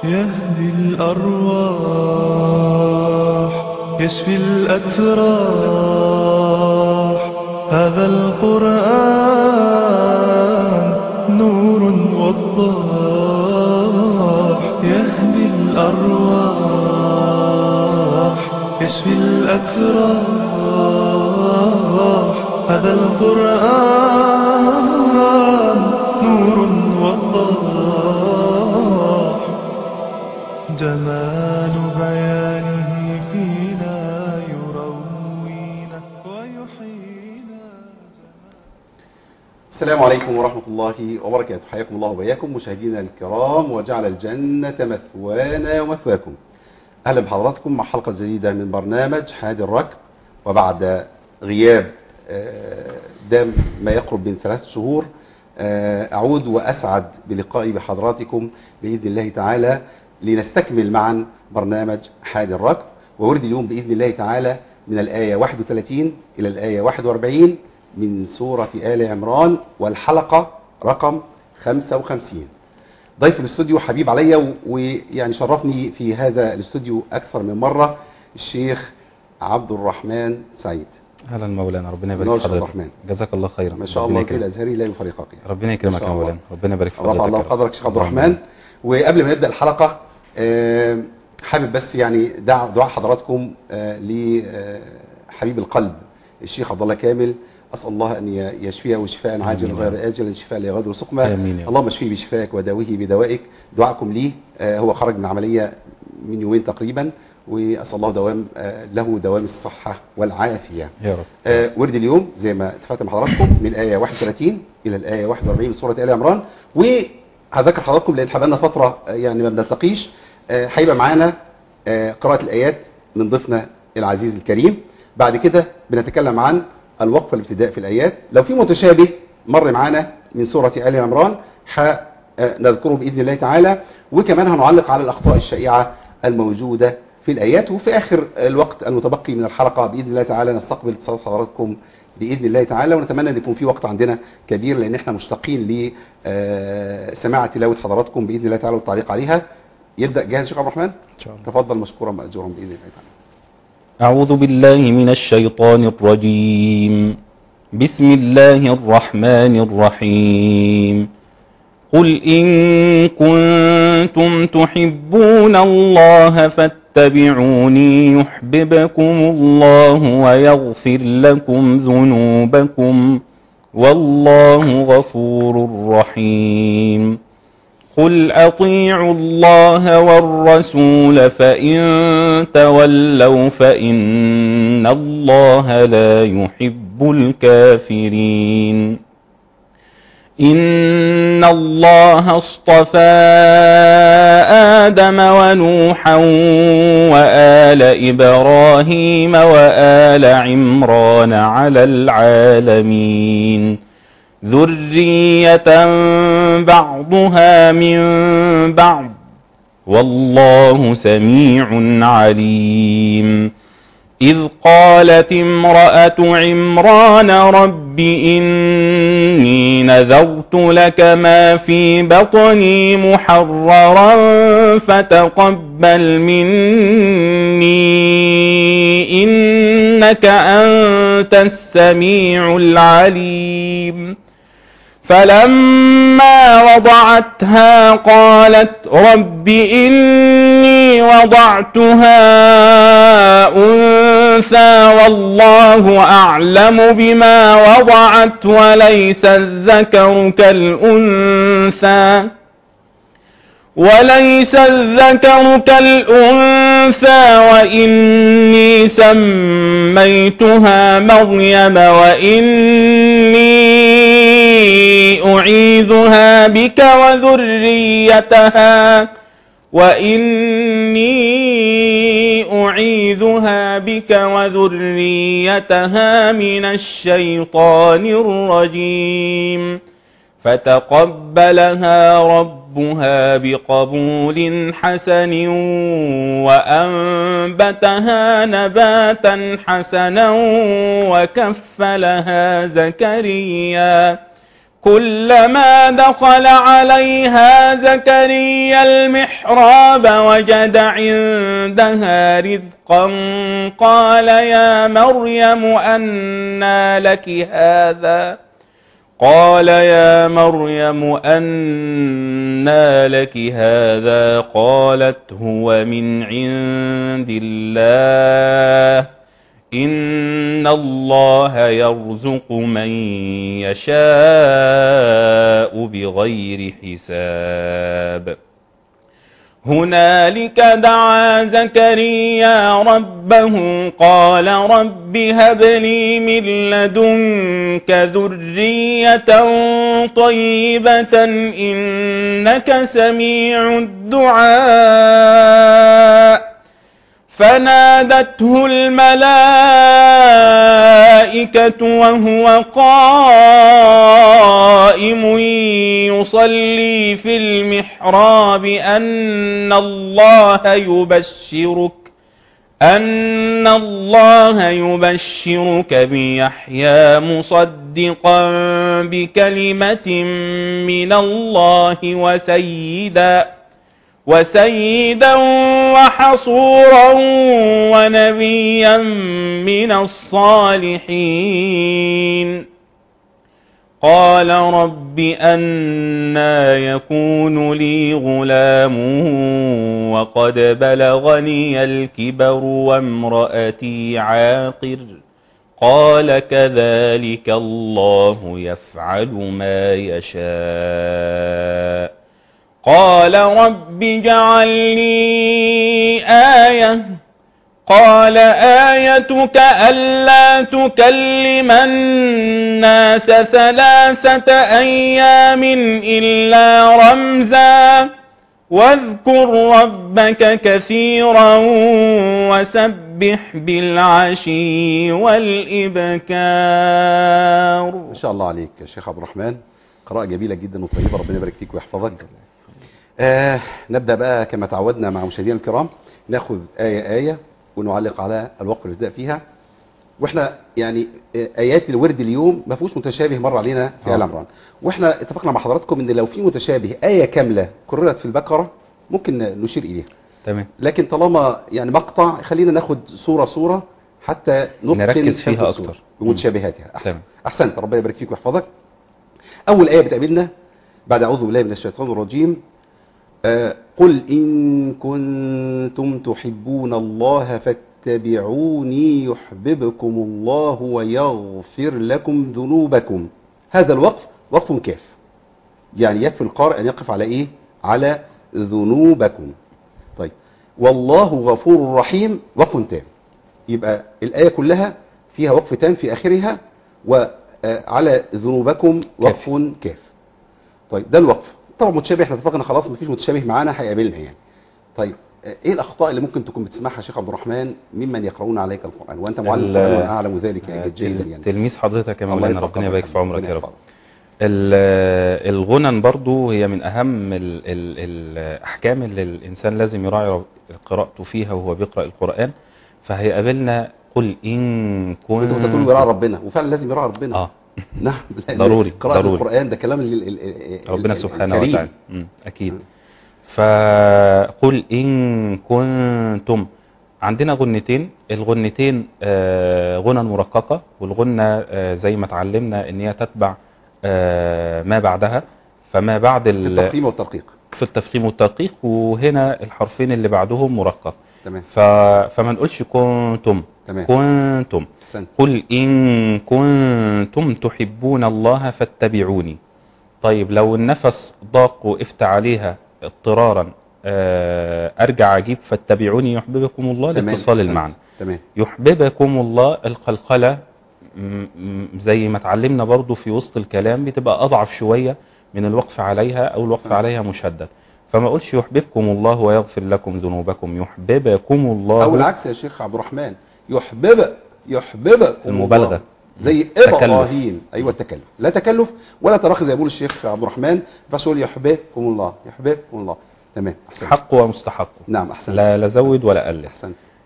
يهدي الأرواح يشفي الأتراح هذا القرآن نور وضاح يهدي الأرواح يشفي الأتراح هذا القرآن نور وضاح جمال بيانه فينا يروينا ويحيينا السلام عليكم ورحمة الله وبركاته حياكم الله وبياكم مشاهدينا الكرام وجعل الجنة مثوانا ومثواكم أهلا بحضراتكم مع حلقة جديدة من برنامج حاد الركب وبعد غياب آه، دام ما يقرب من ثلاث شهور آه، أعود وأسعد بلقائي بحضراتكم بإذن الله تعالى لنستكمل معا برنامج حاد الركب وورد اليوم بإذن الله تعالى من الآية 31 إلى الآية 41 من سورة آل عمران والحلقة رقم 55 ضيف الاستوديو حبيب عليا و- ويعني شرفني في هذا الاستوديو أكثر من مرة الشيخ عبد الرحمن سعيد اهلا مولانا ربنا منور يبارك في شيخ حضرتك الرحمن. جزاك الله خيرا ما شاء ربنا الله كده يكرمك. الأزهري لا يفرقك يعني. ربنا ما يكرمك شاء يا الله. مولانا ربنا يبارك في رفع حضرتك الله يا رب. قدرك شيخ عبد اللهم الرحمن وقبل ما نبدا الحلقه آه، حابب بس يعني دع دعاء حضراتكم آه، لحبيب القلب الشيخ عبد الله كامل اسال الله ان ي- يشفيه شفاء عاجلا آمين. غير اجل شفاء لا يغادر سقما آمين يا رب. اللهم اشفيه بشفائك وداويه بدوائك دعاءكم ليه آه، هو خرج من عمليه من يومين تقريبا واسال الله دوام آه، له دوام الصحه والعافيه يا رب آه، ورد اليوم زي ما اتفقت مع حضراتكم من الآية 31 إلى الآية 41 من سورة آل عمران وهذكر حضراتكم لأن حبالنا فترة آه، يعني ما بنلتقيش آه، هيبقى معانا آه، قراءة الآيات من ضيفنا العزيز الكريم بعد كده بنتكلم عن الوقف الابتداء في الآيات لو في متشابه مر معانا من سورة آل عمران ح- آه، نذكره بإذن الله تعالى وكمان هنعلق على الأخطاء الشائعة الموجودة في الآيات وفي آخر الوقت المتبقي من الحلقة بإذن الله تعالى نستقبل اتصال حضراتكم بإذن الله تعالى ونتمنى أن يكون في وقت عندنا كبير لأن احنا مشتاقين لسماع تلاوة حضراتكم بإذن الله تعالى والتعليق عليها يبدأ جاهز شيخ عبد الرحمن ان شاء الله تفضل مشكورا مأجورا بإذن الله تعالى أعوذ بالله من الشيطان الرجيم بسم الله الرحمن الرحيم قل إن كنتم تحبون الله فاتبعوني يحببكم الله ويغفر لكم ذنوبكم والله غفور رحيم قل أطيعوا الله والرسول فإن تولوا فإن الله لا يحب الكافرين إن الله اصطفى آدم ونوحا وآل إبراهيم وآل عمران على العالمين ذرية بعضها من بعض والله سميع عليم إذ قالت امرأة عمران رب إني نذرت لك ما في بطني محررا فتقبل مني إنك أنت السميع العليم فلما وضعتها قالت رب إني وضعتها أنثى والله أعلم بما وضعت وليس الذكر كالأنثى وليس الذكر كالأنثى وإني سميتها مريم وإني أعيذها بك وذريتها وإني أعيذها بك وذريتها من الشيطان الرجيم فتقبلها ربها بقبول حسن وأنبتها نباتا حسنا وكفلها زكريا كلما دخل عليها زكريا المحراب وجد عندها رزقا قال يا مريم أنى لك هذا قال يا مريم أنى لك هذا قالت هو من عند الله إن الله يرزق من يشاء بغير حساب هنالك دعا زكريا ربه قال رب هب لي من لدنك ذرية طيبة إنك سميع الدعاء فنادته الملائكة وهو قائم يصلي في المحراب أن الله يبشرك أن الله يبشرك بيحيى مصدقا بكلمة من الله وسيداً وسيدا وحصورا ونبيا من الصالحين قال رب أنا يكون لي غلام وقد بلغني الكبر وامرأتي عاقر قال كذلك الله يفعل ما يشاء قال رب اجعل لي آية قال آيتك ألا تكلم الناس ثلاثة أيام إلا رمزا واذكر ربك كثيرا وسبح بالعشي والإبكار ما شاء الله عليك يا شيخ عبد الرحمن قراءة جميلة جدا وطيبة ربنا يبارك فيك ويحفظك آه نبدأ بقى كما تعودنا مع مشاهدينا الكرام ناخذ آية آية ونعلق على الوقت اللي بدأ فيها واحنا يعني آه، آيات الورد اليوم ما فيهوش متشابه مر علينا في آه. آل عمران واحنا اتفقنا مع حضراتكم ان لو في متشابه آية كاملة كررت في البقرة ممكن نشير إليها تمام لكن طالما يعني مقطع خلينا ناخد صورة صورة حتى نتقن نركز فيها حفظ الصورة أكتر. بمتشابهاتها أحسن. تمام. أحسنت ربنا يبارك فيك ويحفظك أول آية بتقابلنا بعد أعوذ بالله من الشيطان الرجيم آه قل إن كنتم تحبون الله فاتبعوني يحببكم الله ويغفر لكم ذنوبكم هذا الوقف وقف كاف يعني يكفي القارئ أن يقف على إيه على ذنوبكم طيب والله غفور رحيم وقف تام يبقى الآية كلها فيها وقف تام في آخرها وعلى ذنوبكم وقف كاف طيب ده الوقف طبعا متشابه احنا اتفقنا خلاص مفيش متشابه معانا هيقابلنا يعني طيب آه، ايه الاخطاء اللي ممكن تكون بتسمعها يا شيخ عبد الرحمن ممن يقرؤون عليك القران وانت معلم ال- القران وانا اعلم ذلك يعني جيدا يعني تلميذ حضرتك يا الله مولانا يرفع ربنا يبارك في قدرك. عمرك ربنا يا رب يحفظك. ال- الغنن برضو هي من أهم ال ال الأحكام اللي الإنسان لازم يراعي قراءته فيها وهو بيقرأ القرآن فهيقابلنا قل إن انت كنت بتقول يراعي ربنا وفعلا لازم يراعي ربنا آه نعم لأن ضروري، قراءة ضروري. القرآن ده كلام ال- ال- ال- ربنا ال- سبحانه الكريم. وتعالى مم، أكيد مم. فقل إن كنتم عندنا غنتين الغنتين آه، غنى مرققة والغنة آه، زي ما اتعلمنا ان هي تتبع آه، ما بعدها فما بعد في ال- التفخيم والترقيق في التفخيم والتدقيق وهنا الحرفين اللي بعدهم مرقق تمام ف... فما نقولش كنتم تمام كنتم احسنت قل إن كنتم تحبون الله فاتبعوني طيب لو النفس ضاق وقفت عليها اضطرارا آه، ارجع اجيب فاتبعوني يحببكم الله تمام لاتصال أحسنت. المعنى تمام يحببكم الله القلقلة م- م- زي ما اتعلمنا برضو في وسط الكلام بتبقى اضعف شوية من الوقف عليها او الوقف نعم. عليها مشدد فما اقولش يحببكم الله ويغفر لكم ذنوبكم يحببكم الله او العكس يا شيخ عبد الرحمن يحببك يحببك المبالغة. الله. زي تكلف. ابراهيم ايوه التكلف لا تكلف ولا تراخي زي ما بيقول الشيخ عبد الرحمن بس يقول يحببكم الله يحببكم الله تمام احسنت حق ومستحق نعم احسنت لا لا زود ولا قلل احسنت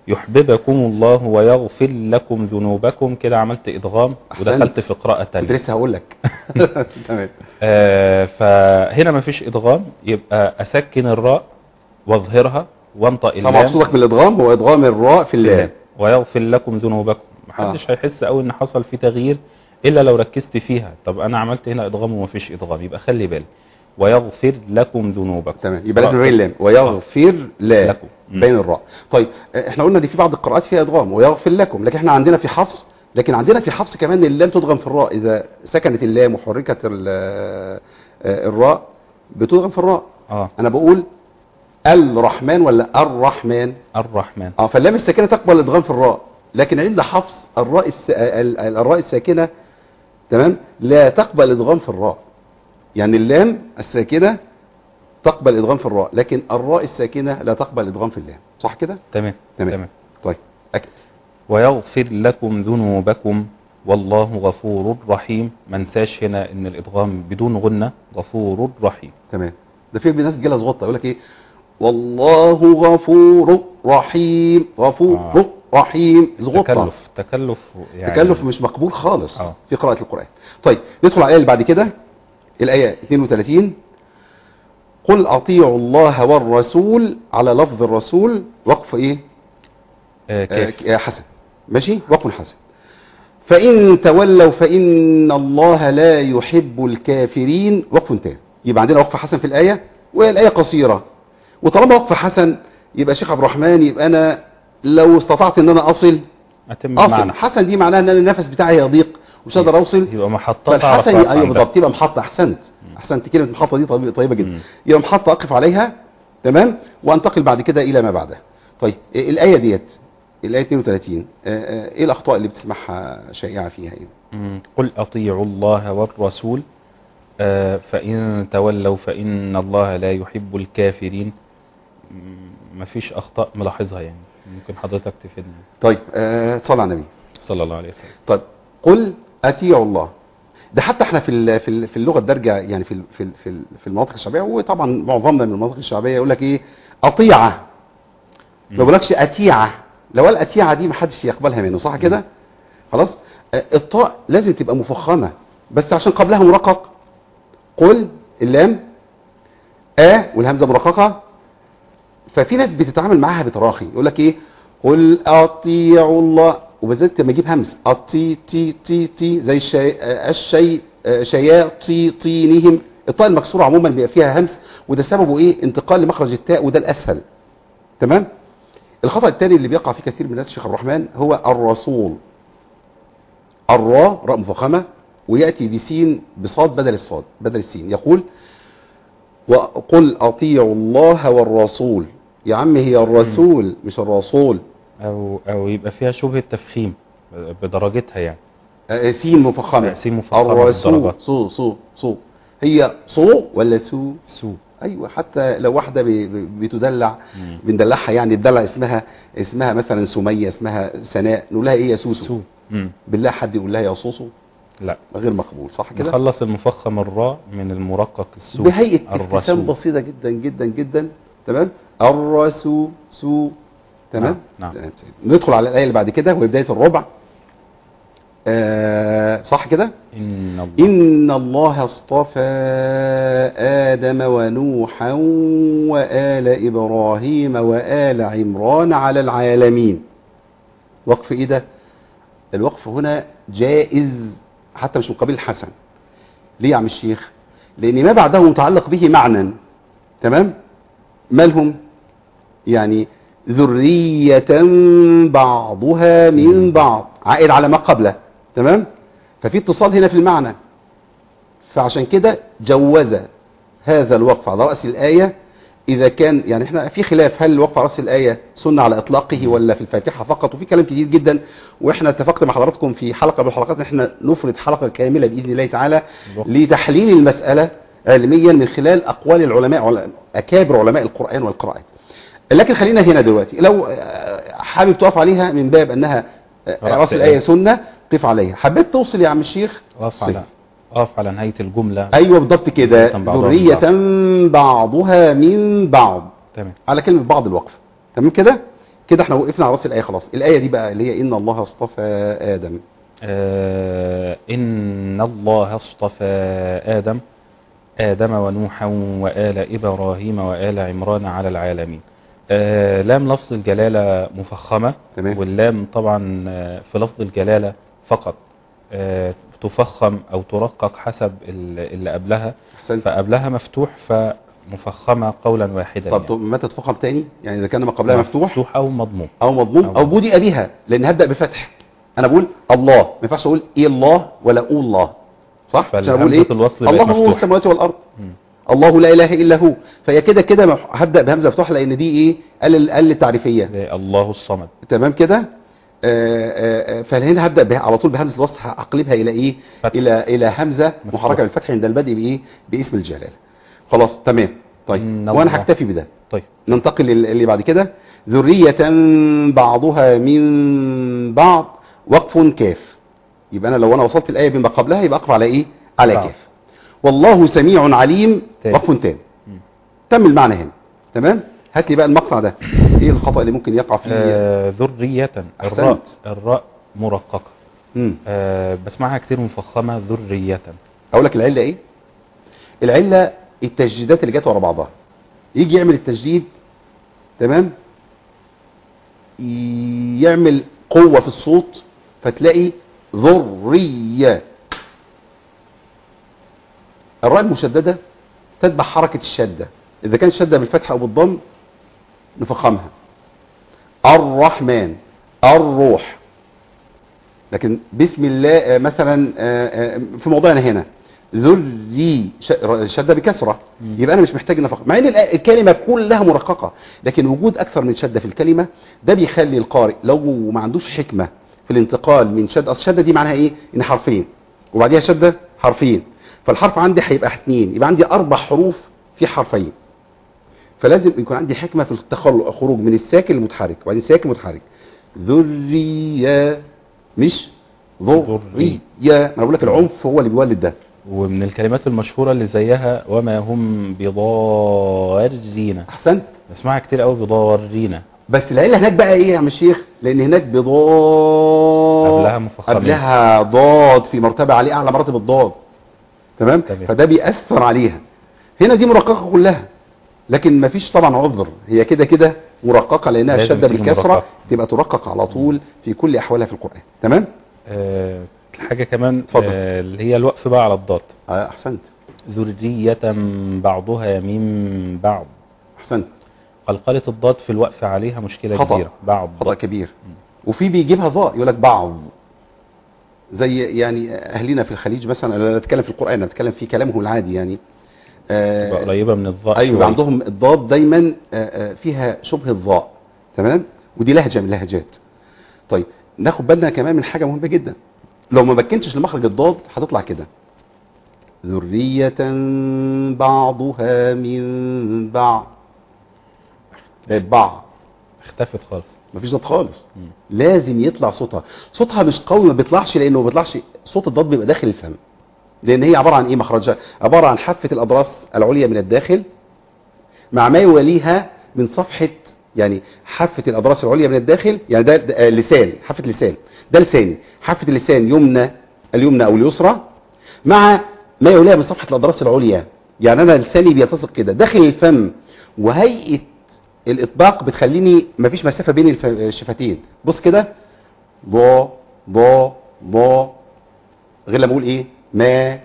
يحببكم الله ويغفر لكم ذنوبكم كده عملت ادغام أحسنت. ودخلت في قراءة كنت تانية لسه هقول لك تمام آه فهنا مفيش ادغام يبقى اسكن الراء واظهرها وانطق طبعا اللام مقصودك بالادغام هو ادغام الراء في اللام ويغفر لكم ذنوبكم محدش هيحس قوي ان حصل فيه تغيير الا لو ركزت فيها طب انا عملت هنا ادغام ومفيش ادغام يبقى خلي بالك ويغفر لكم ذنوبكم تمام يبقى لازم بين اللام ويغفر لا لكم. مم. بين الراء طيب آه، احنا قلنا ان في بعض القراءات فيها ادغام ويغفر لكم لكن احنا عندنا في حفص لكن عندنا في حفص كمان اللام تدغم في الراء اذا سكنت اللام وحركت ال- آه، آه، الراء بتدغم في الراء اه انا بقول الرحمن ولا الرحمن الرحمن اه فاللام الساكنه تقبل الادغام في الراء لكن عند حفص الراء الس... ال- ال- الراء الساكنه تمام لا تقبل ادغام في الراء يعني اللام الساكنه تقبل ادغام في الراء لكن الراء الساكنه لا تقبل ادغام في اللام صح كده تمام تمام. تمام طيب أكد. ويغفر لكم ذنوبكم والله غفور رحيم ما انساش هنا ان الادغام بدون غنة غفور رحيم تمام ده في ناس جالها زغطه يقول لك ايه والله غفور رحيم غفور آه. رحيم زغطه تكلف تكلف يعني تكلف مش مقبول خالص آه. في قراءة القرآن طيب ندخل على الآية اللي بعد كده الآية 32 قل أطيعوا الله والرسول على لفظ الرسول وقف إيه آه آه كيف آه، حسن ماشي وقف حسن فإن تولوا فإن الله لا يحب الكافرين وقف تاني يبقى عندنا وقف حسن في الآية والآية قصيرة وطالما وقف حسن يبقى شيخ عبد الرحمن يبقى أنا لو استطعت إن أنا أصل اتم اصل معنا حسن دي معناها ان انا النفس بتاعي يضيق ومش قادر اوصل يبقى محطات أعرف فالحسن أقف ايوه عندها. بالضبط يبقى محطه احسنت احسنت كلمه محطه دي طيبه, طيبة جدا مم. يبقى محطه اقف عليها تمام وانتقل بعد كده الى ما بعدها طيب إيه الايه ديت الايه 32 آه، آه، ايه الاخطاء اللي بتسمعها شائعه فيها ايه مم. قل أطيعوا الله والرسول آه، فإن تولوا فإن الله لا يحب الكافرين مم، مفيش أخطاء ملاحظها يعني ممكن حضرتك تفيدني طيب آه، صلى على النبي صلى الله عليه وسلم طيب قل اتيعوا الله ده حتى احنا في ال- في ال- في اللغه الدارجه يعني في ال- في ال- في ال- في المناطق الشعبيه وطبعا معظمنا من المناطق الشعبيه يقول لك ايه اطيعه ما بيقولكش اتيعه لو قال اتيعه دي ما حدش يقبلها منه صح كده خلاص آه، الطاء لازم تبقى مفخمه بس عشان قبلها مرقق قل اللام ا والهمزه مرققه ففي ناس بتتعامل معاها بتراخي يقول لك ايه قل اطيعوا الله وبالذات لما يجيب همس اطي تي تي تي زي الشي آه، الشي آه، شياطينهم الطاء المكسوره عموما بيبقى فيها همس وده سببه ايه انتقال لمخرج التاء وده الاسهل تمام الخطا الثاني اللي بيقع فيه كثير من الناس شيخ الرحمن هو الرسول الراء راء مفخمه وياتي بسين بصاد بدل الصاد بدل السين يقول وقل اطيعوا الله والرسول يا عم هي الرسول مش الرسول أو أو يبقى فيها شبهة تفخيم بدرجتها يعني آه، سين مفخمه آه، سين مفخمة الرسول بالدرجات. صو صو صو هي صو ولا سو سو ايوه حتى لو واحده ب- ب- بتدلع مم. بندلعها يعني تدلع اسمها اسمها مثلا سميه اسمها سناء نقول لها ايه يا سوسو سو مم. بالله حد يقول لها يا صوصو لا غير مقبول صح كده نخلص المفخم الراء من المرقق السو بهيئه ابتسام الرسول بسيطه جدا جدا جدا تمام الرسو سو تمام نعم، نعم. تمام. ندخل على الايه اللي بعد كده وهي بدايه الربع آه صح كده إن الله إن الله اصطفى آدم ونوحا وآل إبراهيم وآل عمران على العالمين وقف إيه ده؟ الوقف هنا جائز حتى مش من قبيل الحسن ليه يا عم الشيخ؟ لأن ما بعده متعلق به معنى تمام؟ مالهم؟ يعني ذرية بعضها من بعض عائد على ما قبله تمام؟ ففي اتصال هنا في المعنى فعشان كده جوز هذا الوقف على رأس الآية إذا كان يعني احنا في خلاف هل الوقف على رأس الآية سنة على إطلاقه ولا في الفاتحة فقط وفي كلام كتير جدا وإحنا اتفقنا مع حضراتكم في حلقة من الحلقات إن احنا نفرد حلقة كاملة بإذن الله تعالى الوقف. لتحليل المسألة علميا من خلال أقوال العلماء عل- أكابر علماء القرآن والقراءات لكن خلينا هنا دلوقتي لو آه، حابب تقف عليها من باب أنها آه، رأس رأس الآية سنة قف عليها حبيت توصل يا عم الشيخ أقف صف. على أقف على نهاية الجملة ايوه بالضبط كده ذرية بعضها من ذرية بعض. بعضها من بعض تمام على كلمة بعض الوقف تمام كده كده احنا وقفنا على راس الايه خلاص الايه دي بقى اللي هي ان الله اصطفى ادم آه إن الله اصطفى آدم آدم ونوحا وآل إبراهيم وآل عمران على العالمين آه لام لفظ الجلالة مفخمة تمام. واللام طبعا آه، في لفظ الجلالة فقط آه تفخم أو ترقق حسب ال- اللي قبلها احسنت فقبلها مفتوح فمفخمة قولا واحدا طب طب متى تفخم تاني يعني اذا كان ما قبلها مفتوح مفتوح أو مضموم او مضموم أو او بدأ بها لان هبدا بفتح انا بقول الله ما ينفعش اقول ايه الله ولا اقول الله صح عشان اقول فالهمزة ايه الوصل بقت الله نور مفتوحة. السماوات والارض مم. الله لا اله الا هو فهي كده كده مف- هبدا بهمزه مفتوحه لان دي ايه قال قال التعريفيه زي الله الصمد تمام كده آه، آه، آه، فهنا هبدا بها على طول بهمزه الوصل هقلبها الى ايه فتح. الى الى همزه مفتوح. محركه بالفتح عند البدء بايه باسم الجلاله خلاص تمام طيب إن وانا الله- هكتفي بده طيب ننتقل لل- اللي بعد كده ذرية بعضها من بعض وقف كاف يبقى انا لو انا وصلت الايه بما قبلها يبقى اقف على ايه على بعض. كاف والله سميع عليم تام. وقف تام مم. تم المعنى هنا تمام هات لي بقى المقطع ده ايه الخطا اللي ممكن يقع فيه آه ذرية أحسنت. الراء الراء مرققة مم. آه بسمعها كتير مفخمة ذرية اقول لك العله ايه العله التجديدات اللي جت ورا بعضها يجي يعمل التجديد تمام يعمل قوه في الصوت فتلاقي ذريه الراء المشدده تتبع حركه الشده اذا كانت شده بالفتح او بالضم نفخمها الرحمن الروح لكن بسم الله آه، مثلا آه، آه، في موضوعنا هنا ذري ش- ر- شده بكسره مم. يبقى انا مش محتاج نفخ مع ان الآ- الكلمه كلها مرققه لكن وجود اكثر من شده في الكلمه ده بيخلي القارئ لو ما عندوش حكمه في الانتقال من شده اصل الشده دي معناها ايه ان حرفين وبعديها شده حرفين فالحرف عندي هيبقى اثنين يبقى عندي اربع حروف في حرفين فلازم يكون عندي حكمه في الخروج من الساكن للمتحرك وبعدين ساكن متحرك ذريه مش ذريه ما أنا بقول لك العنف هو اللي بيولد ده ومن الكلمات المشهورة اللي زيها وما هم بضارين احسنت بسمعها كتير قوي بضارين بس العله هناك بقى ايه يا عم الشيخ لان هناك بضاد قبلها مفخمين. قبلها ضاد في مرتبه عليه اعلى مراتب الضاد تمام تمام. فده بيأثر عليها هنا دي مرققه كلها لكن مفيش طبعا عذر هي كده كده مرققه لانها لازم شده تيجي بالكسره مرققة. تبقى ترقق على طول في كل احوالها في القران تمام آه حاجة كمان اتفضل. آه اللي هي الوقف بقى على الضاد آه احسنت ذرية بعضها من بعض احسنت قلقلة الضاد في الوقف عليها مشكلة خطأ. كبيرة بعض خطأ كبير وفي بيجيبها ضاء يقول لك بعض زي يعني اهلنا في الخليج مثلا انا لا اتكلم في القران انا اتكلم في كلامهم العادي يعني آه، تبقى قريبة من الضاء ايوه شوية. عندهم الضاد دايما آه، آه، فيها شبه الضاء تمام ودي لهجه من اللهجات طيب ناخد بالنا كمان من حاجه مهمه جدا لو ما بكنتش لمخرج الضاد هتطلع كده ذرية بعضها من بعض بقت بعض اختفت خالص مفيش ضاد خالص مم. لازم يطلع صوتها صوتها مش قوي ما بيطلعش لانه ما بيطلعش صوت الضاد بيبقى داخل الفم لان هي عباره عن ايه مخرجها عباره عن حافه الاضراس العليا من الداخل مع ما يواليها من صفحه يعني حافه الاضراس العليا من الداخل يعني ده, ده آه، لسان حافه لسان ده لساني حافه اللسان يمنى اليمنى او اليسرى مع ما يواليها من صفحه الاضراس العليا يعني انا لساني بيلتصق كده داخل الفم وهيئه الاطباق بتخليني مفيش مسافه بين الف- الشفتين بص كده بو بو بو غير لما اقول ايه ما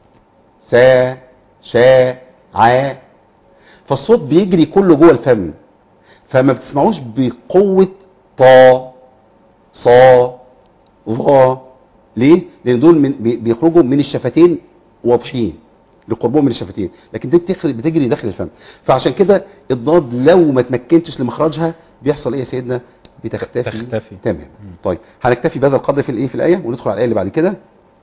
سا شا ع فالصوت بيجري كله جوه الفم فما بتسمعوش بقوه طا صا ظا ليه لان دول من بي- بيخرجوا من الشفتين واضحين لقربهم من الشفتين لكن دي بتخرج بتجري داخل الفم فعشان كده الضاد لو ما تمكنتش لمخرجها بيحصل ايه يا سيدنا بتختفي تختفي. تمام طيب هنكتفي بهذا القدر في الايه في الايه وندخل على الايه اللي بعد كده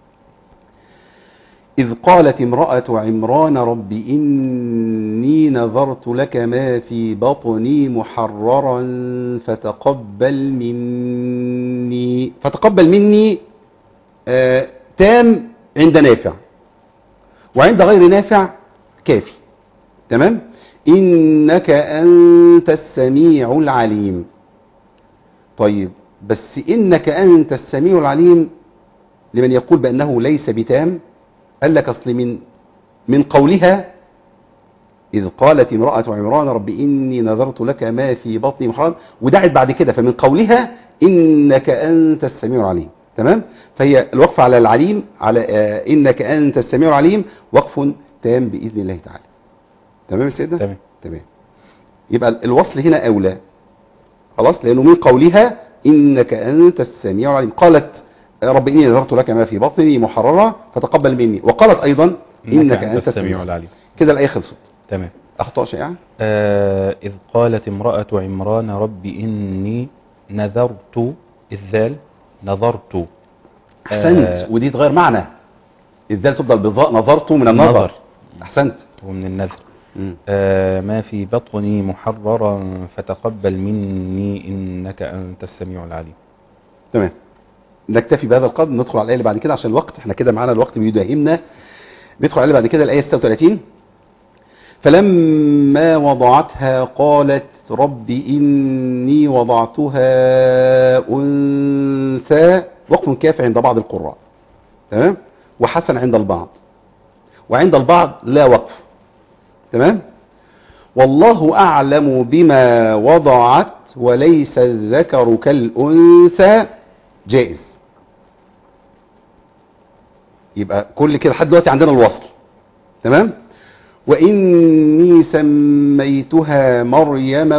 إذ قالت امرأة عمران رب إني نذرت لك ما في بطني محررا فتقبل مني فتقبل مني آه تام عند نافع وعند غير نافع كافي تمام إنك أنت السميع العليم طيب بس إنك أنت السميع العليم لمن يقول بأنه ليس بتام قال لك أصل من من قولها إذ قالت امرأة عمران رب إني نذرت لك ما في بطني محررا ودعت بعد كده فمن قولها إنك أنت السميع العليم تمام فهي الوقف على العليم على آه إنك أنت السميع العليم وقف تام بإذن الله تعالى تمام يا سيدنا تمام تمام يبقى الوصل هنا أولى خلاص لأنه من قولها إنك أنت السميع العليم قالت رب إني نذرت لك ما في بطني محررا فتقبل مني وقالت أيضا إنك أنت السميع العليم كده الآية خلصت تمام أخطاء شائعة آه إذ قالت امرأة عمران رب إني نذرت الذال نظرت أحسنت آه ودي تغير معنى الذال تفضل بالضاء نظرت من النظر النظر. أحسنت ومن النذر مم. آه ما في بطني محررا فتقبل مني إنك أنت السميع العليم تمام نكتفي بهذا القدر ندخل على الآية اللي بعد كده عشان الوقت احنا كده معانا الوقت بيداهمنا ندخل على اللي بعد كده الآية 36 فلما وضعتها قالت رب إني وضعتها أنثى وقف كاف عند بعض القراء تمام وحسن عند البعض وعند البعض لا وقف تمام والله أعلم بما وضعت وليس الذكر كالأنثى جائز يبقى كل كده لحد دلوقتي عندنا الوصل تمام وإني سميتها مريم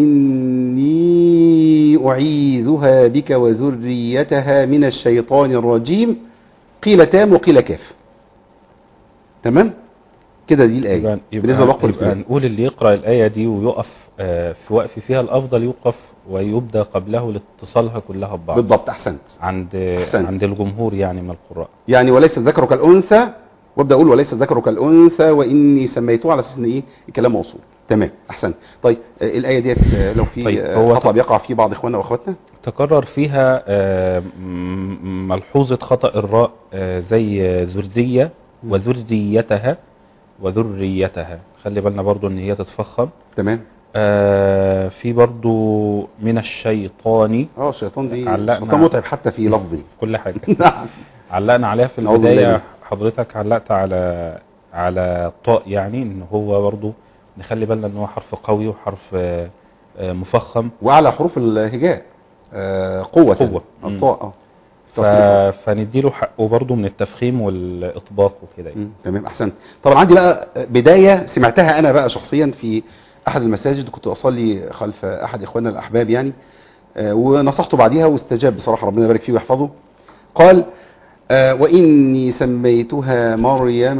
وإني أعيذها بك وذريتها من الشيطان الرجيم قيل تام وقيل كاف تمام كده دي الآية يبقى, بالنسبة للوقت يبقى الابتدائي نقول اللي يقرأ الآية دي ويقف آه في وقف فيها الأفضل يوقف ويبدأ قبله لاتصالها كلها ببعض بالضبط أحسنت عند أحسنت. عند الجمهور يعني من القراء يعني وليس الذكر كالأنثى وابدا اقول وليس الذكر كالأنثى وإني سميته على أساس إن إيه الكلام موصول تمام أحسنت طيب آه، الآية ديت آه، لو في طيب، آه، هو خطأ طب- بيقع فيه بعض إخواننا وأخواتنا تكرر فيها آه، م- ملحوظة خطأ الراء آه، زي آه، ذرية وذريتها وذريتها خلي بالنا برضو ان هي تتفخم تمام آه، في برضو من الشيطان اه الشيطان دي علقنا- الشيطان متعب حتى في لفظي كل حاجة نعم علقنا عليها في نعوذ بالله البداية منه. حضرتك علقت على على الطاء يعني ان هو برضو نخلي بالنا ان هو حرف قوي وحرف آه، آه، مفخم وأعلى حروف الهجاء آه، قوة قوة. الطاء اه ف... فنديله حقه برضو من التفخيم والإطباق وكده يعني. مم، تمام احسنت طبعا عندي بقى بدايه سمعتها انا بقى شخصيا في احد المساجد كنت اصلي خلف احد اخواننا الاحباب يعني آه، ونصحته بعديها واستجاب بصراحه ربنا يبارك فيه ويحفظه قال آه، واني سميتها مريم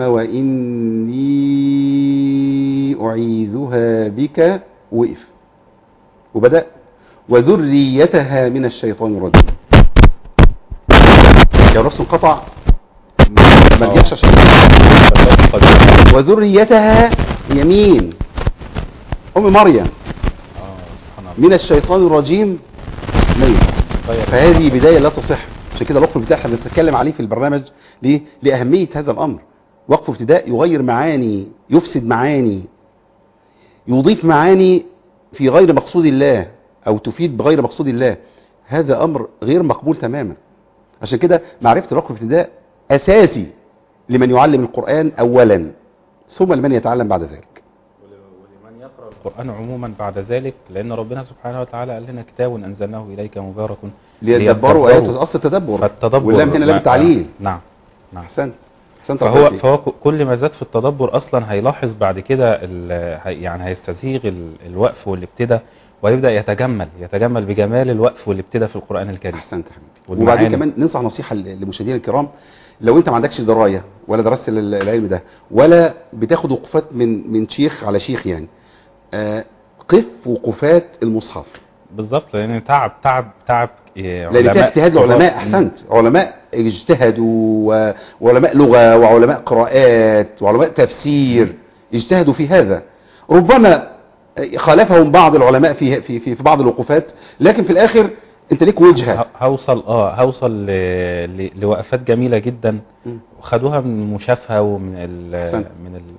واني اعيذها بك وقف وبدا وذريتها من الشيطان الرجيم لو نفسه انقطع ما- ما رجعش عشان وذريتها يمين ام مريم اه سبحان الله من الشيطان الرجيم ميت طيب. فهذه بدايه لا تصح عشان كده الوقف الابتدائي احنا بنتكلم عليه في البرنامج ليه؟ لاهميه هذا الامر وقف ابتداء يغير معاني يفسد معاني يضيف معاني في غير مقصود الله او تفيد بغير مقصود الله هذا امر غير مقبول تماما عشان كده معرفه الوقف الابتداء اساسي لمن يعلم القران اولا ثم لمن يتعلم بعد ذلك ولمن يقرأ القرآن عموما بعد ذلك لأن ربنا سبحانه وتعالى قال لنا كتاب أنزلناه إليك مبارك ليدبروا اياته اصل التدبر فالتدبر واللام هنا لام ما- تعليل نعم نعم احسنت احسنت فهو ربنا يخليك. فهو ك- كل ما زاد في التدبر اصلا هيلاحظ بعد كده ال- هي- يعني هيستزيغ ال- الوقف والابتداء ويبدا يتجمل يتجمل بجمال الوقف والابتداء في القران الكريم احسنت يا حبيبي والمعاني. وبعدين كمان ننصح نصيحه ل- لمشاهدينا الكرام لو انت ما عندكش درايه ولا درست ال- العلم ده ولا بتاخد وقوفات من من شيخ على شيخ يعني آه قف وقوفات المصحف بالظبط لان تعب تعب تعب إيه، لان فيها اجتهاد كبار. العلماء احسنت علماء اجتهدوا و- وعلماء لغه وعلماء قراءات وعلماء تفسير اجتهدوا في هذا ربما خالفهم بعض العلماء في في في في بعض الوقوفات لكن في الاخر انت ليك وجهه ه- هوصل اه هوصل ل... ل... لوقفات جميله جدا مم. وخدوها من المشافهه ومن ال... أحسنت. من ال...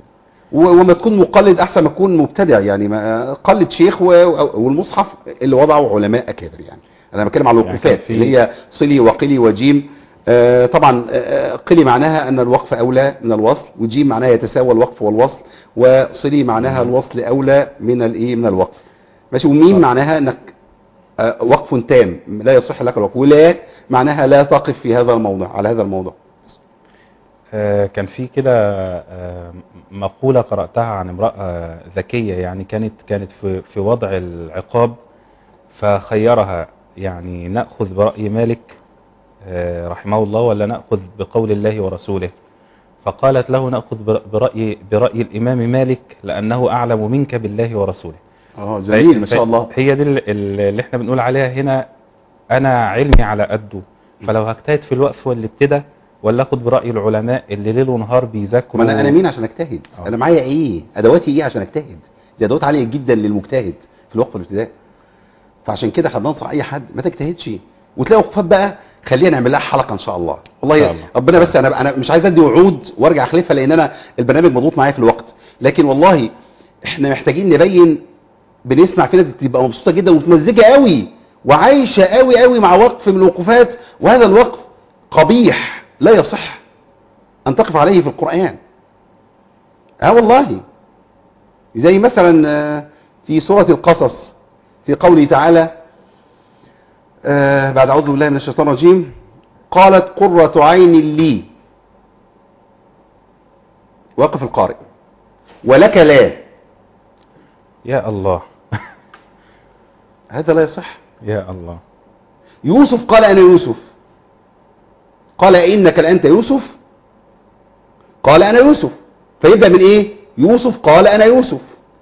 و- وما تكون مقلد احسن ما تكون مبتدع يعني ما قلد شيخ و- والمصحف اللي وضعه علماء اكابر يعني انا بتكلم على يعني الوقوفات كان في- اللي هي صلي وقلي وجيم آه، طبعا آه، قلي معناها ان الوقف اولى من الوصل وجيم معناها يتساوى الوقف والوصل وصلي معناها الوصل اولى من الايه من الوقف ماشي وميم معناها انك آه، وقف تام لا يصح لك الوقف ولا معناها لا تقف في هذا الموضع على هذا الموضع آه، كان في كده آه، مقولة قرأتها عن امرأة ذكية يعني كانت كانت في في وضع العقاب فخيرها يعني نأخذ برأي مالك آه، رحمه الله ولا نأخذ بقول الله ورسوله فقالت له نأخذ بر- برأي برأي الإمام مالك لأنه أعلم منك بالله ورسوله اه جميل ما شاء الله هي دي اللي- اللي احنا بنقول عليها هنا انا علمي على قده فلو هجتهد في الوقف والابتداء ولا اخد براي العلماء اللي ليل ونهار بيذاكروا ما انا انا مين عشان اجتهد آه. انا معايا ايه ادواتي ايه عشان اجتهد دي ادوات عاليه جدا للمجتهد في الوقف والابتداء فعشان كده احنا بننصح اي حد ما تجتهدش وتلاقي وقفات بقى خلينا نعمل لها حلقه ان شاء الله والله إن شاء الله. ربنا بس انا انا مش عايز ادي وعود وارجع اخلفها لان انا البرنامج مضغوط معايا في الوقت لكن والله احنا محتاجين نبين بنسمع في ناس بتبقى مبسوطه جدا ومتمزجه قوي وعايشه قوي قوي مع وقف من الوقوفات وهذا الوقف قبيح لا يصح ان تقف عليه في القران اه والله زي مثلا آه، في سورة القصص في قوله تعالى آه، بعد أعوذ بالله من الشيطان الرجيم قالت قرة عين لي وقف القارئ ولك لا يا الله هذا لا يصح يا الله يوسف قال أنا يوسف قال إنك لأنت يوسف قال أنا يوسف فيبدأ من إيه يوسف قال أنا يوسف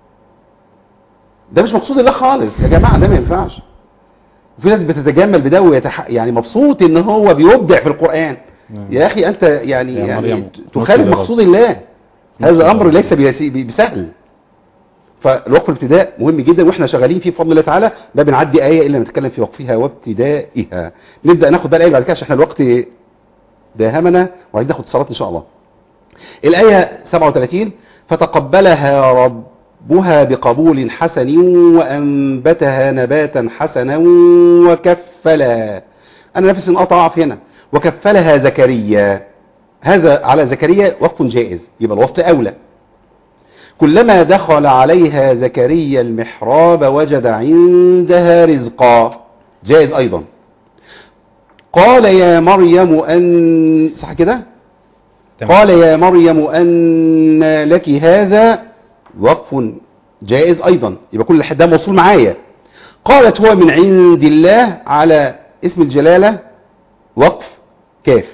ده مش مقصود الله خالص يا جماعة ده ما ينفعش وفي ناس بتتجمل بده ويتح... يعني مبسوط ان هو بيبدع في القرآن نعم. يا اخي انت يعني, يا يعني مريم، تخالف نصر مقصود الله هذا نصر امر الله. ليس بيسي- بسهل فالوقف الابتداء مهم جدا واحنا شغالين فيه بفضل الله تعالى ما بنعدي ايه الا نتكلم في وقفها وابتدائها نبدا ناخد بقى الايه بعد كده عشان احنا الوقت داهمنا وعايزين ناخد اتصالات ان شاء الله الايه 37 فتقبلها ربها بقبول حسن وانبتها نباتا حسنا وكفلها انا نفسي انقطع في هنا وكفلها زكريا هذا على زكريا وقف جائز يبقى الوصل اولى كلما دخل عليها زكريا المحراب وجد عندها رزقا جائز ايضا قال يا مريم ان صح كده تمام. قال يا مريم ان لك هذا وقف جائز ايضا يبقى كل حد ده موصول معايا قالت هو من عند الله على اسم الجلاله وقف كاف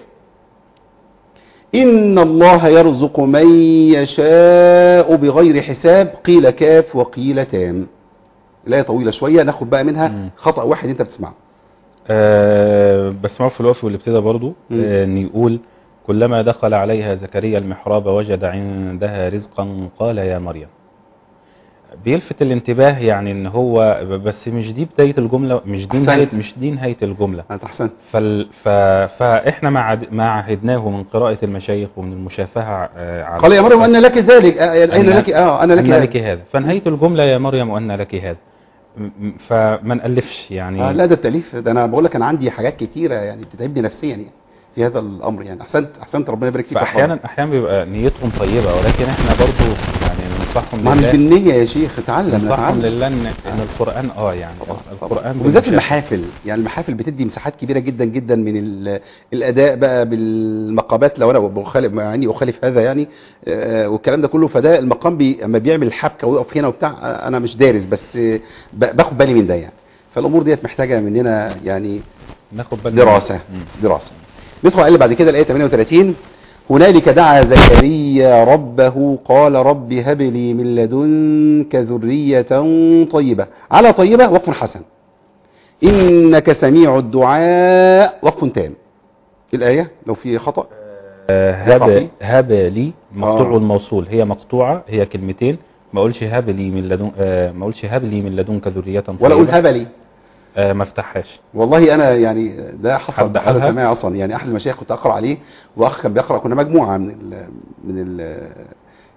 إن الله يرزق من يشاء بغير حساب قيل كاف وقيل تام الآية طويلة شوية ناخد بقى منها مم. خطأ واحد أنت بتسمعه أه بس ما في الوقف والابتداء برضو مم. آه، ان يقول كلما دخل عليها زكريا المحراب وجد عندها رزقا قال يا مريم بيلفت الانتباه يعني ان هو بس مش دي بدايه الجمله مش دي أحسنت. نهايه مش دي نهايه الجمله أنت أحسنت فال ف... فاحنا ما عد... ما عهدناه من قراءه المشايخ ومن المشافهه آه، على قال يا مريم أن لك ذلك آه، أين أن- لك آه أنا لك أن هذا. لك هذا فنهايه الجمله يا مريم ان لك هذا م- م- فما نالفش يعني آه لا ده التأليف ده أنا بقول لك أنا عندي حاجات كتيرة يعني بتتعبني نفسيا يعني في هذا الأمر يعني أحسنت أحسنت ربنا يبارك فيك فاحيانا احيانا بيبقى نيتهم طيبه ولكن احنا برضو يعني ننصحهم ما مش لله بالنية يا شيخ اتعلم ننصحهم نتعلم لله ان ان القران اه يعني طبعا القران وبالذات بالمشافهة. المحافل يعني المحافل بتدي مساحات كبيره جدا جدا من ال- الاداء بقى بالمقامات لو انا بخالف يعني اخالف هذا يعني آه، والكلام ده كله فده المقام بي اما بيعمل الحبكه ويقف هنا وبتاع آه، انا مش دارس بس آه، ب- باخد بالي من ده يعني فالامور ديت محتاجه مننا يعني ناخد بالنا دراسه مم. دراسه ندخل على اللي بعد كده الايه 38 هنالك دعا زكريا ربه قال رب هب لي من لدنك ذرية طيبة على طيبة وقف حسن إنك سميع الدعاء وقف تام الآية لو في خطأ آه، يقع هب فيه؟ هب لي مقطوع آه. الموصول هي مقطوعه هي كلمتين ما اقولش هب لي من لدن آه، ما اقولش هب لي من لدنك ذريه طيبه ولا أقول هبلي آه، ما افتحهاش والله أنا يعني ده حصل حد حدث قالها؟ معي أصلا يعني أحد المشايخ كنت أقرأ عليه وأخ كان بيقرأ كنا مجموعة من ال من ال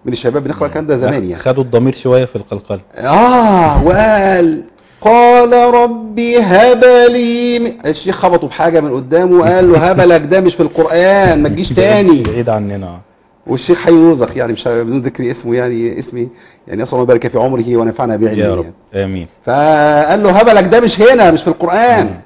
من الشباب بنقرا الكلام ده زمان يعني خدوا الضمير شوية في القلقلة اه وقال قال ربي هب لي م- الشيخ خبطه بحاجه من قدامه وقال له هبلك ده مش في القران ما تجيش تاني بعيد عننا والشيخ حي يرزق يعني مش بدون ذكر اسمه يعني اسمي يعني اسال الله يبارك في عمره ونفعنا بعلمه يا يعني. رب امين فقال له هبلك ده مش هنا مش في القران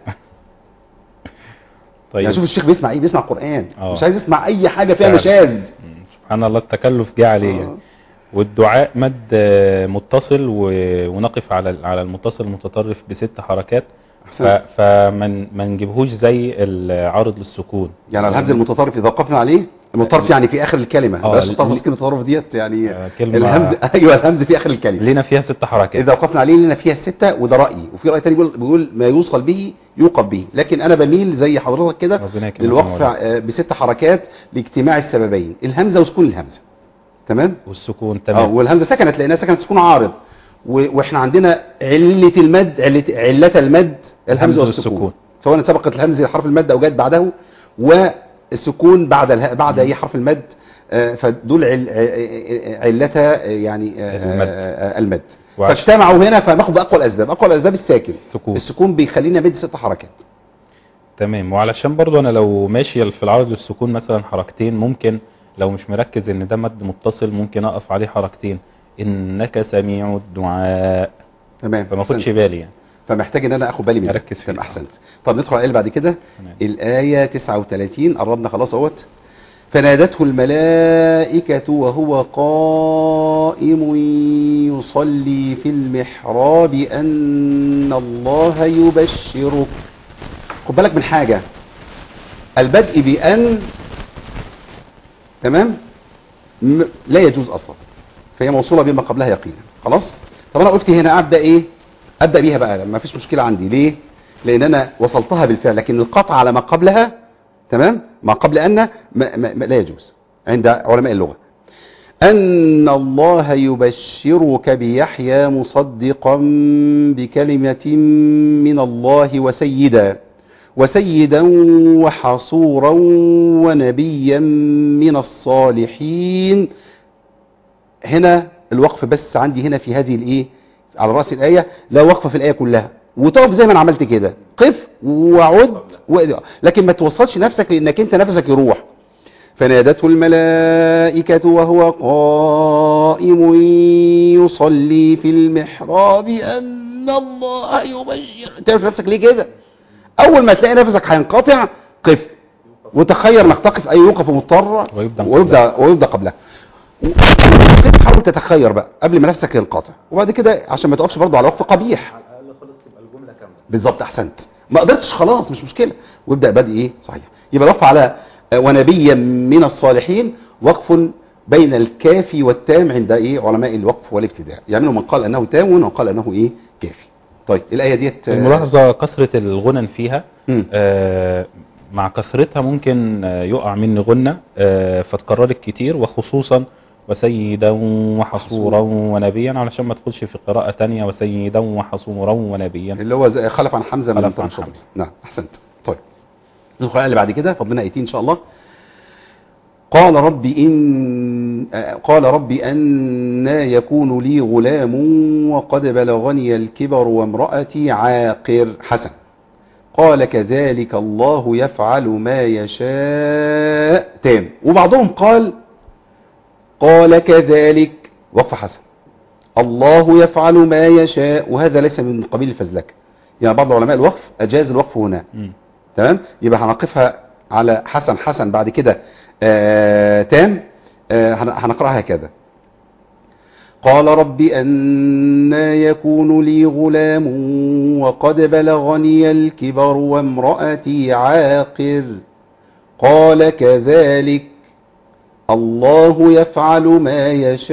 طيب يعني شوف الشيخ بيسمع ايه بيسمع قران آه. مش عايز يسمع اي حاجه فيها فعلا. مشاذ مم. سبحان الله التكلف جه عليه آه. يعني. والدعاء مد آه، متصل و- ونقف على على المتصل المتطرف بست حركات ف- أحسنت. فما ما نجيبهوش زي العارض للسكون يعني الهمز المتطرف اذا وقفنا عليه المتطرف يعني في اخر الكلمه آه، بلاش الطرف ل- مسكين المتطرف ديت يعني آه، كلمة- الهمز ايوه الهمز في اخر الكلمه لينا فيها ست حركات اذا وقفنا عليه لنا فيها ستة وده رايي وفي راي تاني بيقول, بيقول ما يوصل به يوقف به لكن انا بميل زي حضرتك كده ربنا يكرمك للوقف يا مولانا. آه، بست حركات لاجتماع السببين الهمزه وسكون الهمزه تمام والسكون اه تمام والهمزه سكنت لانها سكنت سكون عارض و- واحنا عندنا عله المد عله عله المد الهمزه والسكون والسكون. سواء سبقت الهمزه حرف المد او جت بعده والسكون بعد اله... بعد اي حرف المد آه، فدول عل... ع- علتا آه، يعني آه، المد. آه، المد وعش- فاجتمعوا هنا فناخد باقوى الاسباب اقوى الاسباب الساكن السكون. السكون بيخلينا مد ست حركات تمام وعلشان برضو انا لو ماشي في العرض للسكون مثلا حركتين ممكن لو مش مركز ان ده مد متصل ممكن اقف عليه حركتين انك سميع الدعاء تمام فما اخدش أحسنت. بالي يعني فمحتاج ان انا اخد بالي منها أركز فيه. تمام احسنت طب ندخل على اللي بعد كده تمام. الايه 39 قربنا خلاص اهوت فنادته الملائكة وهو قائم يصلي في المحراب أن الله يبشرك خد بالك من حاجة البدء بأن تمام م- لا يجوز أصلا فهي موصولة بما قبلها يقينا خلاص طب أنا قلت هنا أبدأ إيه أبدأ بيها بقى ما فيش مشكلة عندي ليه لأن أنا وصلتها بالفعل لكن القطع على ما قبلها تمام ما قبل أن ما ما ما لا يجوز عند علماء اللغة أن الله يبشرك بيحيى مصدقا بكلمة من الله وسيدا وسيدا وحصورا ونبيا من الصالحين هنا الوقف بس عندي هنا في هذه الايه على راس الايه لا وقف في الايه كلها وتقف زي ما انا عملت كده قف وعد و... لكن ما توصلش نفسك لانك انت نفسك يروح فنادته الملائكة وهو قائم يصلي في المحراب أن الله يبشر تعرف نفسك ليه كده أول ما تلاقي نفسك هينقطع قف وتخير انك تقف أي وقف مضطر ويبدأ ويبدأ, ويبدأ قبلها كده حاول تتخير بقى قبل ما نفسك ينقطع وبعد كده عشان ما تقفش برضه على وقف قبيح بالظبط احسنت ما قدرتش خلاص مش مشكله ويبدا بدء ايه صحيح يبقى الوقف على آه، ونبيا من الصالحين وقف بين الكافي والتام عند ايه علماء الوقف والابتداء يعني منهم من قال انه تام ومنهم قال انه ايه كافي طيب الايه ديت آه، الملاحظة كثرة الغنن فيها مم. آه، مع كثرتها ممكن آه، يقع مني غنة آه، فتكررت كتير وخصوصا وسيدا وحصورا ونبيا علشان ما تدخلش في قراءة تانية وسيدا وحصورا ونبيا اللي هو زي- خلف عن حمزه من خلف طريق عن شطر. حمزة. نعم احسنت طيب ندخل على اللي بعد كده فضلنا ايتين ان شاء الله قال رب إن آه، قال رب أنا يكون لي غلام وقد بلغني الكبر وامرأتي عاقر حسن قال كذلك الله يفعل ما يشاء تام وبعضهم قال قال كذلك وقف حسن الله يفعل ما يشاء وهذا ليس من قبيل الفزلكة يعني بعض علماء الوقف أجاز الوقف هنا مم. تمام يبقى هنقفها على حسن حسن بعد كده آه تام آه هن- هنقراها هكذا قال رب أنا يكون لي غلام وقد بلغني الكبر وامرأتي عاقر قال كذلك الله يفعل ما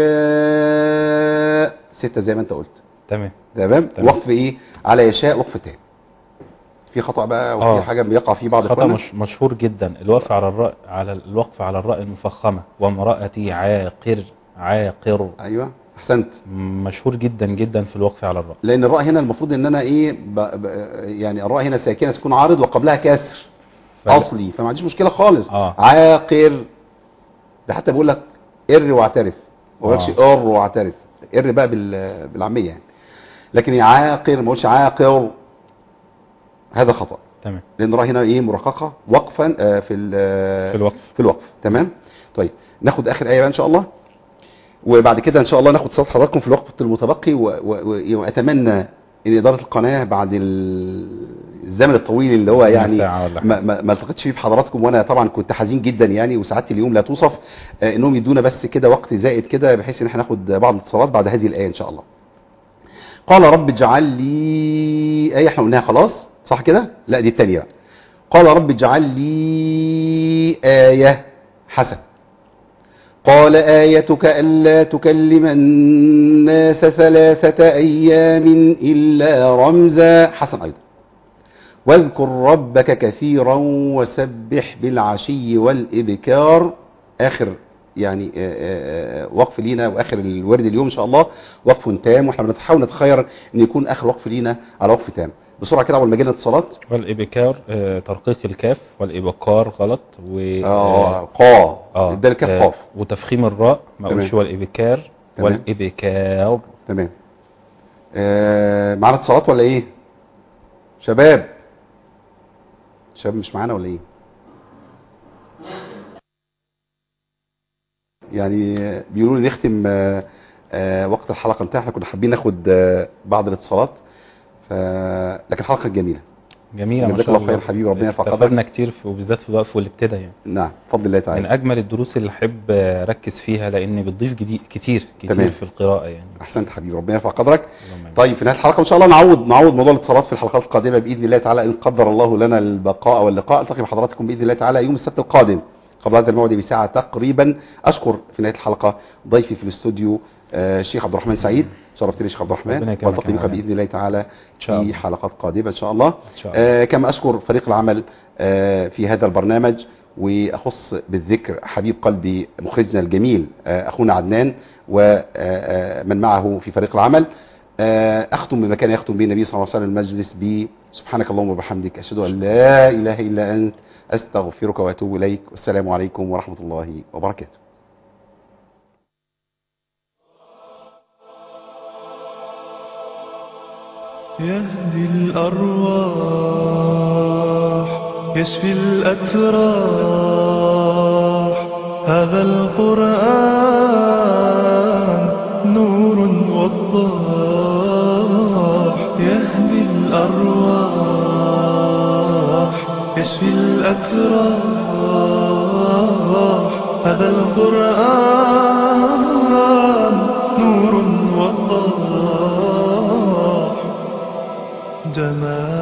يشاء ستة زي ما انت قلت تمام تمام تمام. وقف ايه على يشاء وقف تام في خطأ بقى وفي آه. حاجة بيقع فيه بعض خطأ اخواننا مش مشهور جدا الوقف على الراء على الوقف على الراء المفخمة وامرأتي عاقر عاقر ايوه احسنت مشهور جدا جدا في الوقف على الراء لان الراء هنا المفروض ان انا ايه ب... ب... يعني الراء هنا ساكنه سكون عارض وقبلها كسر ف- اصلي فما عنديش مشكله خالص آه. عاقر ده حتى بيقول لك ار واعترف ما بقولكش آه. ار واعترف ار بقى بال- بالعاميه يعني لكن يعاقر ما بقولش عاقر هذا خطا تمام لان الراء هنا ايه مرققه وقفا آه، في ال- في الوقف في الوقف تمام طيب ناخد اخر ايه بقى ان شاء الله وبعد كده ان شاء الله ناخد صوت حضراتكم في الوقت المتبقي و- و- واتمنى ان اداره القناه بعد ال- الزمن الطويل اللي هو يعني ساعة ولا حاجة. ما, ما, ما التقيتش فيه بحضراتكم وانا طبعا كنت حزين جدا يعني وسعادتي اليوم لا توصف آه، انهم يدونا بس كده وقت زائد كده بحيث ان احنا ناخد بعض الاتصالات بعد هذه الايه ان شاء الله قال رب اجعل لي ايه احنا قلناها خلاص صح كده لا دي الثانيه بقى قال رب اجعل لي ايه حسن قال آيتك ألا تكلم الناس ثلاثة أيام إلا رمزا حسن أيضا واذكر ربك كثيرا وسبح بالعشي والإبكار آخر يعني آه، آه، وقف لينا وآخر الورد اليوم إن شاء الله وقف تام وإحنا بنحاول نتخير أن يكون آخر وقف لينا على وقف تام بسرعة كده أول ما جينا اتصالات والإبكار آه، ترقيق الكاف والإبكار غلط و آه قا آه، ده الكاف آه، قاف وتفخيم الراء ما تمام. اقولش والإبكار تمام. والإبكار تمام آه معانا اتصالات ولا ايه شباب شباب مش معانا ولا ايه يعني آه، بيقولوا لي نختم آه آه وقت الحلقه انتهى احنا كنا حابين ناخد آه بعض الاتصالات ف... لكن حلقه كانت جميله جميلة ما جزاك شاء الله خير حبيبي، ربنا يرفع قدرك. استفدنا كتير في- وبالذات في الوقف والابتداء يعني نعم بفضل الله من تعالى أجمل الدروس اللي أحب أركز فيها لأن بتضيف جديد كتير كتير تمام. في القراءة يعني احسنت حبيبي ربنا يرفع قدرك اللهم آمين. طيب في نهايه الحلقه ان شاء الله نعوض نعوض موضوع الاتصالات في الحلقات القادمه باذن الله تعالى ان قدر الله لنا البقاء واللقاء التقي بحضراتكم باذن الله تعالى يوم السبت القادم قبل هذا الموعد بساعه تقريبا اشكر في نهايه الحلقه ضيفي في الاستوديو آه، الشيخ عبد الرحمن سعيد شرفتني يا شيخ عبد ربنا الرحمن يكرمك والتقي يا بك مولانا. باذن الله تعالى شاء في الله. حلقات قادمه ان شاء الله إن شاء الله. آه، كما اشكر فريق العمل آه، في هذا البرنامج واخص بالذكر حبيب قلبي مخرجنا الجميل آه، اخونا عدنان ومن معه في فريق العمل آه، اختم بما كان يختم به النبي صلى الله عليه وسلم المجلس ب سبحانك اللهم وبحمدك اشهد ان لا اله الا انت استغفرك واتوب اليك والسلام عليكم ورحمه الله وبركاته يهدي الأرواح يشفي الأتراح هذا القرآن نور وضاح يهدي الأرواح يشفي الأتراح هذا القرآن نور وضاح جمال